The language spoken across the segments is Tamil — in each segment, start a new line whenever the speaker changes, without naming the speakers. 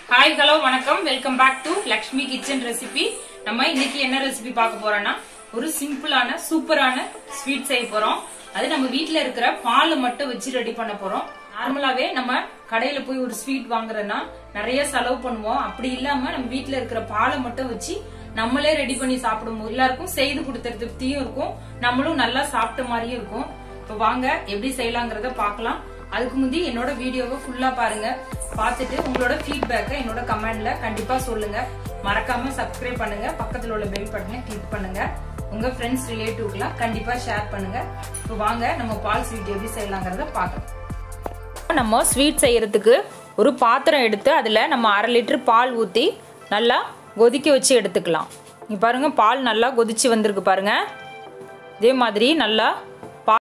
ஹாய் ஹலோ வணக்கம் welcome back to Lakshmi kitchen recipe நம்ம இன்னைக்கு என்ன ரெசிபி பார்க்க போறோம்னா ஒரு சிம்பிளான சூப்பரான ஸ்வீட் செய்ய போறோம் அது நம்ம வீட்ல இருக்கிற பாலை மட்டும் வச்சு ரெடி பண்ண போறோம் நார்மலாவே நம்ம கடையில போய் ஒரு ஸ்வீட் வாங்குறோம்னா நிறைய செலவு பண்ணுவோம் அப்படி இல்லாம நம்ம வீட்ல இருக்கிற பாலை மட்டும் வச்சு நம்மளே ரெடி பண்ணி சாப்பிடும்போது எல்லாருக்கும் செய்து கொடுத்த திருப்தியும் இருக்கும் நம்மளும் நல்லா சாப்பிட்ட மாதிரியும் இருக்கும் இப்ப வாங்க எப்படி செய்யலாங்கிறத பார்க்கலாம் அதுக்கு முந்தி என்னோட வீடியோவை ஃபுல்லா பாருங்க பார்த்துட்டு உங்களோட ஃபீட்பேக்கை என்னோட கமெண்ட்ல கண்டிப்பா சொல்லுங்க மறக்காம சப்ஸ்கிரைப் பண்ணுங்க பக்கத்துல உள்ள பெல் பட்டனை கிளிக் பண்ணுங்க உங்க ஃப்ரெண்ட்ஸ் ரிலேட்டிவ்க்குலாம் கண்டிப்பா ஷேர் பண்ணுங்க இப்போ வாங்க நம்ம பால் ஸ்வீட் எப்படி செய்யலாங்கிறத பார்க்கலாம் நம்ம ஸ்வீட் செய்யறதுக்கு ஒரு பாத்திரம் எடுத்து அதில் நம்ம அரை லிட்டர் பால் ஊற்றி நல்லா கொதிக்க வச்சு எடுத்துக்கலாம் இங்கே பாருங்க பால் நல்லா கொதிச்சு வந்திருக்கு பாருங்க இதே மாதிரி நல்லா பால்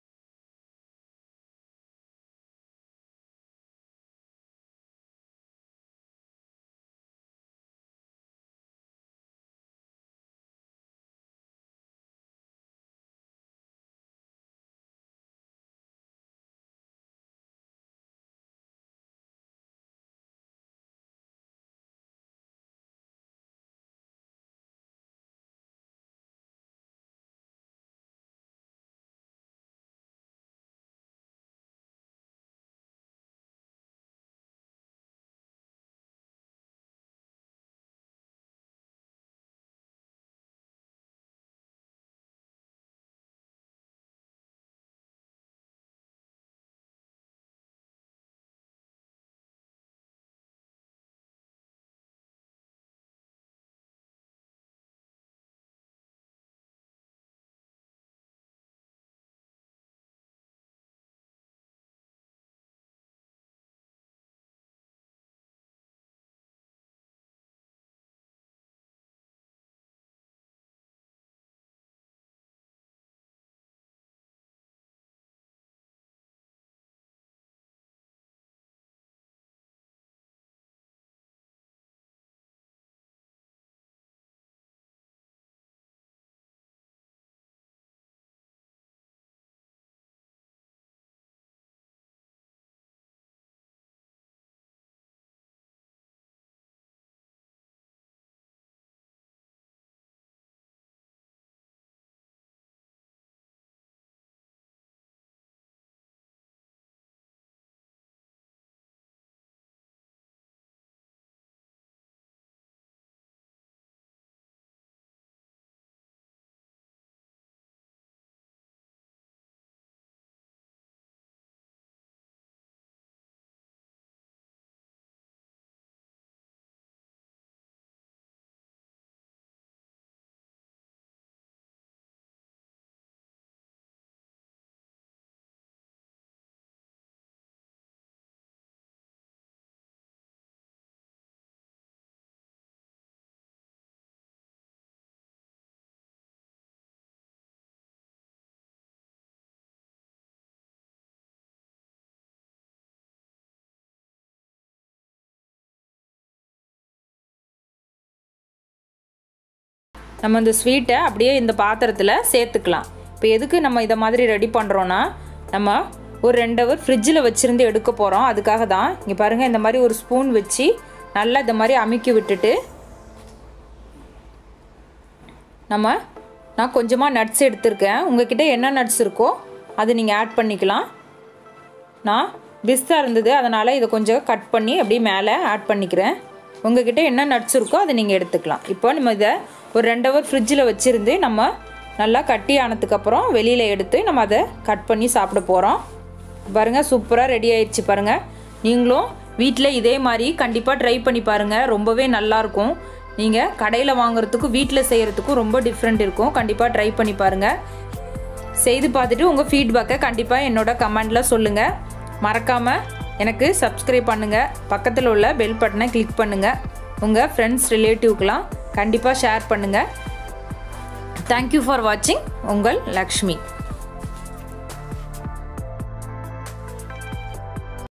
நம்ம இந்த ஸ்வீட்டை அப்படியே இந்த பாத்திரத்தில் சேர்த்துக்கலாம் இப்போ எதுக்கு நம்ம இதை மாதிரி ரெடி பண்ணுறோன்னா நம்ம ஒரு ரெண்டு ஹவர் ஃப்ரிட்ஜில் வச்சுருந்து எடுக்க போகிறோம் அதுக்காக தான் இங்கே பாருங்கள் இந்த மாதிரி ஒரு ஸ்பூன் வச்சு நல்லா இந்த மாதிரி அமுக்கி விட்டுட்டு நம்ம நான் கொஞ்சமாக நட்ஸ் எடுத்திருக்கேன் உங்ககிட்ட என்ன நட்ஸ் இருக்கோ அது நீங்கள் ஆட் பண்ணிக்கலாம் நான் பிஸ்தா இருந்தது அதனால் இதை கொஞ்சம் கட் பண்ணி அப்படியே மேலே ஆட் பண்ணிக்கிறேன் உங்ககிட்ட என்ன நட்ஸ் இருக்கோ அதை நீங்கள் எடுத்துக்கலாம் இப்போ நம்ம இதை ஒரு ரெண்டு ஹவர் ஃப்ரிட்ஜில் வச்சுருந்து நம்ம நல்லா கட்டி ஆனதுக்கப்புறம் வெளியில் எடுத்து நம்ம அதை கட் பண்ணி சாப்பிட போகிறோம் பாருங்கள் சூப்பராக ரெடி ஆயிடுச்சு பாருங்கள் நீங்களும் வீட்டில் இதே மாதிரி கண்டிப்பாக ட்ரை பண்ணி பாருங்கள் ரொம்பவே நல்லாயிருக்கும் நீங்கள் கடையில் வாங்குறதுக்கும் வீட்டில் செய்கிறதுக்கும் ரொம்ப டிஃப்ரெண்ட் இருக்கும் கண்டிப்பாக ட்ரை பண்ணி பாருங்கள் செய்து பார்த்துட்டு உங்கள் ஃபீட்பேக்கை கண்டிப்பாக என்னோட கமெண்டில் சொல்லுங்கள் மறக்காமல் எனக்கு சப்ஸ்கிரைப் பண்ணுங்கள் பக்கத்தில் உள்ள பெல் பட்டனை கிளிக் பண்ணுங்கள் உங்கள் ஃப்ரெண்ட்ஸ் ரிலேட்டிவ்க்கெலாம் கண்டிப்பாக ஷேர் பண்ணுங்கள் தேங்க்யூ ஃபார் வாட்சிங் உங்கள் லக்ஷ்மி